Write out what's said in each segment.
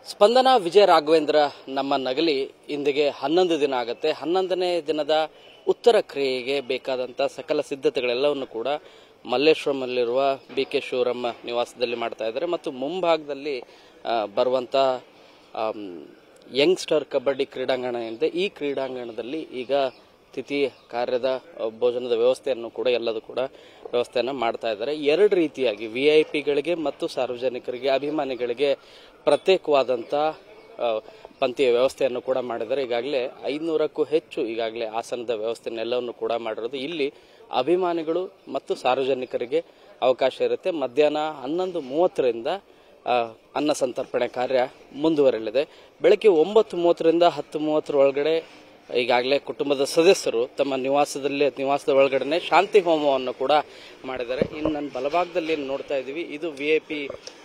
ಸ್ಪಂದನ ವಿಜಯ ರಾಘವೇಂದ್ರ ನಮ್ಮ ನಗಲಿ ಇಂದಿಗೆ ಹನ್ನೊಂದು ದಿನ ಆಗುತ್ತೆ ಹನ್ನೊಂದನೇ ದಿನದ ಉತ್ತರ ಕ್ರಿಯೆಗೆ ಬೇಕಾದಂತ ಸಕಲ ಸಿದ್ಧತೆಗಳೆಲ್ಲವನ್ನು ಕೂಡ ಮಲ್ಲೇಶ್ವರಮಲ್ಲಿರುವ ಬಿ ಕೆ ಶಿವರಮ್ಮ ನಿವಾಸದಲ್ಲಿ ಮಾಡ್ತಾ ಇದ್ದಾರೆ ಮತ್ತು ಮುಂಭಾಗದಲ್ಲಿ ಆ, ಬರುವಂತ ಆಮ್, ಯಂಗ್ಸ್ಟರ್ ಕಬಡ್ಡಿ ಕ್ರೀಡಾಂಗಣ ಏನಿದೆ ಈ ಕ್ರೀಡಾಂಗಣದಲ್ಲಿ ಈಗ ತಿಥಿ ಕಾರ್ಯದ ಅ, ಭೋಜನದ ವ್ಯವಸ್ಥೆಯನ್ನು ಕೂಡ ಎಲ್ಲದೂ ಕೂಡ ವ್ಯವಸ್ಥೆಯನ್ನ ಮಾಡ್ತಾ ಇದ್ದಾರೆ ಎರಡು ರೀತಿಯಾಗಿ ವಿ ಐ ಪಿಗಳಿಗೆ ಮತ್ತು ಸಾರ್ವಜನಿಕರಿಗೆ ಅಭಿಮಾನಿಗಳಿಗೆ ಪ್ರತ್ಯೇಕವಾದಂತ ಆ, ಪಂಕ್ತಿಯ ವ್ಯವಸ್ಥೆಯನ್ನು ಕೂಡ ಮಾಡಿದ್ದಾರೆ ಈಗಾಗಲೇ ಐನೂರಕ್ಕೂ ಹೆಚ್ಚು ಈಗಾಗಲೇ ಆಸನದ ವ್ಯವಸ್ಥೆನೆಲ್ಲವನ್ನು ಕೂಡ ಮಾಡಿರೋದು ಇಲ್ಲಿ ಅಭಿಮಾನಿಗಳು ಮತ್ತು ಸಾರ್ವಜನಿಕರಿಗೆ ಅವಕಾಶ ಇರುತ್ತೆ ಮಧ್ಯಾಹ್ನ ಹನ್ನೊಂದು ಮೂವತ್ತರಿಂದ ಆ, ಅನ್ನ ಸಂತರ್ಪಣೆ ಕಾರ್ಯ ಮುಂದುವರೆಯಲಿದೆ ಬೆಳಗ್ಗೆ ಒಂಬತ್ತು ಮೂವತ್ತರಿಂದ ಹತ್ತು ಮೂವತ್ತರ ಒಳಗಡೆ ಈಗಾಗಲೇ ಕುಟುಂಬದ ಸದಸ್ಯರು ತಮ್ಮ ನಿವಾಸದಲ್ಲಿ ನಿವಾಸದ ಒಳಗಡೆ ಶಾಂತಿ ಹೋಮವನ್ನು ಕೂಡ ಮಾಡಿದ್ದಾರೆ ಇನ್ನು ನನ್ನ ಬಲಭಾಗದಲ್ಲಿ ಏನ್ ನೋಡ್ತಾ ಇದ್ದೀವಿ ಇದು ವಿ ಐ ಪಿ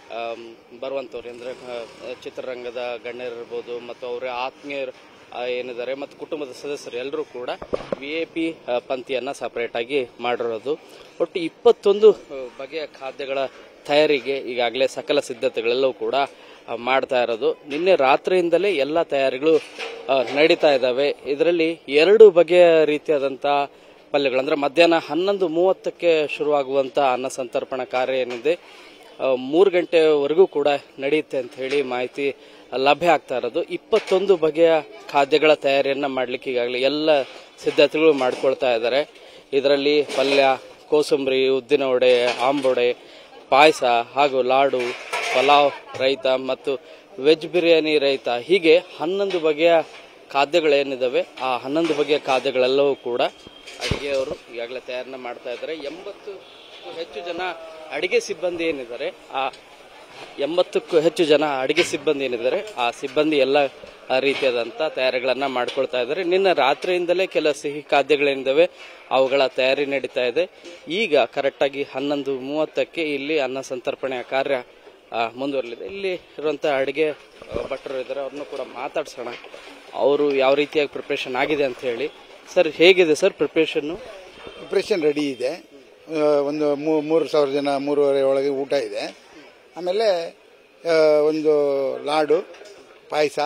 ಬರುವಂಥವ್ರು ಅಂದ್ರೆ ಆ, ಚಿತ್ರರಂಗದ ಗಣ್ಯರಿರ್ಬೋದು ಮತ್ತು ಅವರ ಆತ್ಮೀಯರು ಆ, ಏನಿದ್ದಾರೆ ಮತ್ತು ಕುಟುಂಬದ ಸದಸ್ಯರು ಎಲ್ಲರೂ ಕೂಡ ವಿ ಐ ಪಿ ಪಂಕ್ತಿಯನ್ನ ಸಪರೇಟ್ ಆಗಿ ಮಾಡಿರೋದು ಒಟ್ಟು ಇಪ್ಪತ್ತೊಂದು ಆ, ಬಗೆಯ ಖಾದ್ಯಗಳ ತಯಾರಿಗೆ ಈಗಾಗಲೇ ಸಕಲ ಸಿದ್ಧತೆಗಳೆಲ್ಲವೂ ಕೂಡ ಆ, ಮಾಡ್ತಾ ಇರೋದು ನಿನ್ನೆ ರಾತ್ರಿಯಿಂದಲೇ ಎಲ್ಲ ತಯಾರಿಗಳು ಆ, ನಡೀತಾ ಇದ್ದಾವೆ ಇದರಲ್ಲಿ ಎರಡು ಬಗೆಯ ರೀತಿಯಾದಂತ ಪಲ್ಯಗಳು ಅಂದ್ರೆ ಮಧ್ಯಾಹ್ನ ಹನ್ನೊಂದು ಮೂವತ್ತಕ್ಕೆ ಶುರುವಾಗುವಂತ ಅನ್ನ ಸಂತರ್ಪಣಾ ಕಾರ್ಯ ಏನಿದೆ ಆ, ಮೂರು ಗಂಟೆವರೆಗೂ ಕೂಡ ನಡೆಯುತ್ತೆ ಅಂತ ಹೇಳಿ ಮಾಹಿತಿ ಲಭ್ಯ ಆಗ್ತಾ ಇರೋದು ಇಪ್ಪತ್ತೊಂದು ಬಗೆಯ ಖಾದ್ಯಗಳ ತಯಾರಿಯನ್ನ ಮಾಡ್ಲಿಕ್ಕೆ ಈಗಾಗಲೇ ಎಲ್ಲ ಸಿದ್ಧತೆಗಳು ಮಾಡ್ಕೊಳ್ತಾ ಇದ್ದಾರೆ ಇದರಲ್ಲಿ ಪಲ್ಯ ಕೋಸಂಬರಿ ಉದ್ದಿನ ವಡೆ ಆಂಬೊಡೆ ಪಾಯಸ ಹಾಗೂ ಲಾಡು ಪಲಾವ್ ರೈತ ಮತ್ತು ವೆಜ್ ಬಿರಿಯಾನಿ ರೈತ ಹೀಗೆ ಹನ್ನೊಂದು ಬಗೆಯ ಖಾದ್ಯಗಳೇನಿದಾವೆ ಆ ಹನ್ನೊಂದು ಬಗೆಯ ಖಾದ್ಯಗಳೆಲ್ಲವೂ ಕೂಡ ಅಡಿಗೆಯವರು ಈಗಾಗಲೇ ತಯಾರನ್ನ ಮಾಡ್ತಾ ಇದ್ದಾರೆ ಎಂಬತ್ತು ಹೆಚ್ಚು ಜನ ಅಡಿಗೆ ಸಿಬ್ಬಂದಿ ಏನಿದ್ದಾರೆ ಆ ಎಂಬತ್ತಕ್ಕೂ ಹೆಚ್ಚು ಜನ ಅಡಿಗೆ ಸಿಬ್ಬಂದಿ ಏನಿದ್ದಾರೆ ಆ ಸಿಬ್ಬಂದಿ ಎಲ್ಲ ಆ ರೀತಿಯಾದಂತ ತಯಾರಿಗಳನ್ನ ಮಾಡ್ಕೊಳ್ತಾ ಇದ್ದಾರೆ ನಿನ್ನ ರಾತ್ರಿಯಿಂದಲೇ ಕೆಲ ಸಿಹಿ ಖಾದ್ಯಗಳೇನಿದಾವೆ ಅವುಗಳ ತಯಾರಿ ನಡೀತಾ ಇದೆ ಈಗ ಕರೆಕ್ಟಾಗಿ ಹನ್ನೊಂದು ಮೂವತ್ತಕ್ಕೆ ಇಲ್ಲಿ ಅನ್ನ ಸಂತರ್ಪಣೆಯ ಕಾರ್ಯ ಆ, ಮುಂದುವರಲಿದೆ ಇಲ್ಲಿ ಇರುವಂತ ಅಡಿಗೆ ಆ, ಭಟ್ರು ಇದ್ದಾರೆ ಅವ್ರನ್ನು ಕೂಡ ಮಾತಾಡ್ಸೋಣ ಅವರು ಯಾವ ರೀತಿಯಾಗಿ ಪ್ರಿಪ್ರೇಷನ್ ಆಗಿದೆ ಅಂತ ಹೇಳಿ ಸರ್ ಹೇಗಿದೆ ಸರ್ ಪ್ರಿಪ್ರೇಷನ್ ಪ್ರಿಪ್ರೇಷನ್ ರೆಡಿ ಇದೆ ಆ, ಒಂದು ಮೂ- ಮೂರು ಸಾವಿರ ಜನ ಮೂರುವರೆ ಒಳಗೆ ಊಟ ಇದೆ ಆಮೇಲೆ ಆ, ಒಂದು ಲಾಡು ಪಾಯಸ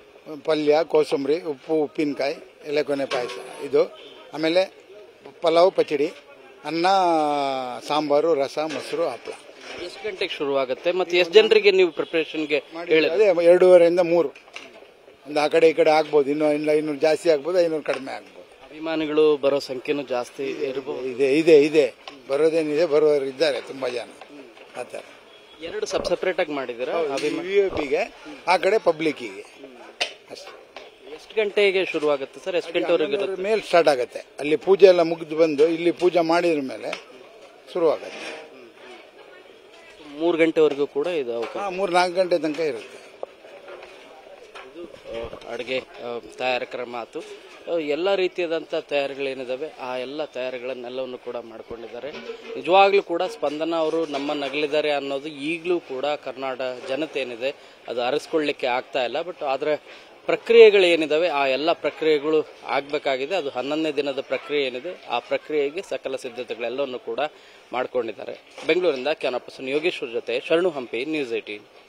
ಪಲ್ಯ ಕೋಸಂಬರಿ ಉಪ್ಪು ಉಪ್ಪಿನಕಾಯಿ ಎಲೆಕೊನೆ ಪಾಯಸ ಇದು ಆಮೇಲೆ ಪಲಾವ್ ಪಚಡಿ ಅನ್ನ ಸಾಂಬಾರು ರಸ ಮೊಸರು ಹಪ್ಪಳ ಎಷ್ಟು ಗಂಟೆಗೆ ಶುರು ಆಗುತ್ತೆ ಮತ್ತೆ ಎಷ್ಟು ಜನರಿಗೆ ನೀವು ಪ್ರಿಪ್ರೇಷನ್ಗೆ ಹೇಳಿ ಅದೇ ಎರಡೂವರೆಯಿಂದ ಮೂರು ಒಂದು ಆ ಕಡೆ ಈ ಕಡೆ ಆಗ್ಬೋದು ಇನ್ನು ಇಲ್ಲ ಇನ್ನೂರು ಜಾಸ್ತಿ ಆಗ್ಬೋದು ಐನೂರು ಕಡಿಮೆ ಆಗ್ಬೋದು ಅಭಿಮಾನಿಗಳು ಬರೋ ಸಂಖ್ಯೆನೂ ಜಾಸ್ತಿ ಇರಬಹುದು ಇದೆ ಇದೆ ಇದೆ ಬರೋದೇನಿದೆ ಬರೋರು ಇದ್ದಾರೆ ತುಂಬಾ ಜನ ಆ ಥರ ಎರಡು ಸಬ್ ಸಪರೇಟ್ ಆಗಿ ಮಾಡಿದ್ದೀರಾ ಅಭಿಮಾನಿ ವಿ ಐ ಪಿಗೆ ಆ ಕಡೆ ಪಬ್ಲಿಕ್ಕಿಗೆ ಅಷ್ಟೇ ಎಷ್ಟು ಗಂಟೆಗೆ ಶುರು ಆಗುತ್ತೆ ಸರ್ ಎಷ್ಟು ಗಂಟೆವರೆಗೆ ಇರುತ್ತೆ ಮೇಲೆ ಸ್ಟಾರ್ಟ್ ಆಗುತ್ತೆ ಅಲ್ಲಿ ಪೂಜೆ ಎಲ್ಲ ಮುಗಿದು ಬಂದು ಇಲ್ಲಿ ಪೂಜೆ ಮಾಡಿದ ಮೇಲೆ ಶುರುವಾಗುತ್ತೆ ಮೂರು ಗಂಟೆವರೆಗೂ ಕೂಡ ಇದು ಅವಕಾಶ ಹಾ ಮೂರು ನಾಲ್ಕು ಗಂಟೆ ತನಕ ಇರುತ್ತೆ ಅಡುಗೆ ತಯಾರಕರ ಮಾತು ಆ, ಎಲ್ಲ ರೀತಿಯಾದಂಥ ತಯಾರಿಗಳೇನಿದಾವೆ ಆ ಎಲ್ಲ ತಯಾರಿಗಳನ್ನೆಲ್ಲವನ್ನು ಕೂಡ ಮಾಡ್ಕೊಂಡಿದ್ದಾರೆ ನಿಜವಾಗ್ಲೂ ಕೂಡ ಸ್ಪಂದನ ಅವರು ನಮ್ಮ ನಗಲಿದ್ದಾರೆ ಅನ್ನೋದು ಈಗಲೂ ಕೂಡ ಕರ್ನಾಟಕ ಜನತೆ ಏನಿದೆ ಅದು ಅರಸ್ಕೊಳ್ಳಿಕ್ಕೆ ಆಗ್ತಾ ಇಲ್ಲ ಬಟ್ ಆದರೆ ಪ್ರಕ್ರಿಯೆಗಳೇನಿದಾವೆ ಆ ಎಲ್ಲ ಪ್ರಕ್ರಿಯೆಗಳು ಆಗಬೇಕಾಗಿದೆ ಅದು ಹನ್ನೊಂದನೇ ದಿನದ ಪ್ರಕ್ರಿಯೆ ಏನಿದೆ ಆ ಪ್ರಕ್ರಿಯೆಗೆ ಸಕಲ ಸಿದ್ಧತೆಗಳೆಲ್ಲವನ್ನು ಕೂಡ ಮಾಡ್ಕೊಂಡಿದ್ದಾರೆ ಬೆಂಗಳೂರಿಂದ ಕ್ಯಾನಪಸನ್ ಯೋಗೇಶ್ವರ್ ಜೊತೆ ಶರಣು ಹಂಪಿ ನ್ಯೂಸ್ ಏಟೀನ್